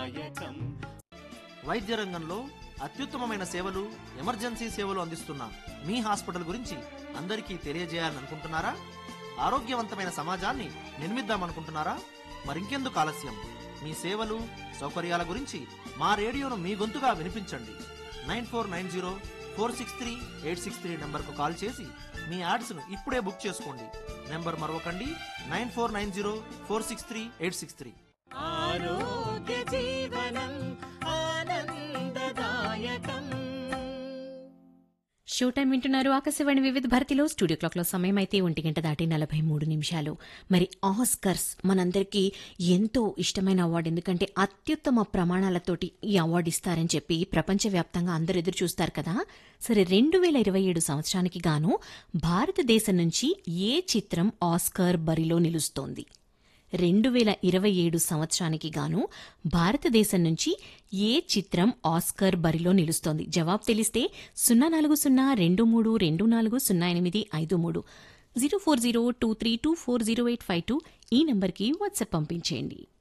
ఆనందదాయకం వైద్య రంగంలో అత్యుత్తమమైన సేవలు ఎమర్జెన్సీ సేవలు అందిస్తున్న మీ హాస్పిటల్ గురించి అందరికీ తెలియజేయాలని అనుకుంటున్నారా ఆరోగ్యవంతమైన సమాజాన్ని నిర్మిద్దామనుకుంటున్నారా మరింకెందుకు ఆలస్యం మీ సేవలు సౌకర్యాల గురించి మా రేడియోను మీ గొంతుగా వినిపించండి nine four nine zero four six three eight six three నెంబర్కు కాల్ చేసి మీ యాడ్స్ను ఇప్పుడే బుక్ చేసుకోండి నెంబర్ మరొకండి nine four nine zero four six three eight six three ఆరోగ్య జీవనం ఆనందదాయకం షో టైం వింటున్నారు ఆకాశవాణి వివిధ భారతిలో స్టూడియో క్లాక్లో సమయం అయితే ఒంటి గంట దాటి నలభై మూడు నిమిషాలు మరి ఆస్కర్స్ మనందరికీ ఎంతో ఇష్టమైన అవార్డు ఎందుకంటే అత్యుత్తమ ప్రమాణాలతోటి ఈ అవార్డు ఇస్తారని చెప్పి ప్రపంచవ్యాప్తంగా అందరూ ఎదురు చూస్తారు కదా సరే రెండు వేల ఇరవై ఏడు సంవత్సరానికి గాను భారతదేశం నుంచి ఏ చిత్రం ఆస్కర్ బరిలో నిలుస్తోంది రెండు వేల ఇరవై ఏడు సంవత్సరానికి గాను భారతదేశం నుంచి ఏ చిత్రం ఆస్కర్ బరిలో నిలుస్తోంది జవాబు తెలిస్తే సున్నా నాలుగు సున్నా రెండు మూడు రెండు నాలుగు సున్నా ఎనిమిది ఐదు మూడు zero four zero two three two four zero eight five two ఈ నంబర్కి వాట్సాప్ పంపించేయండి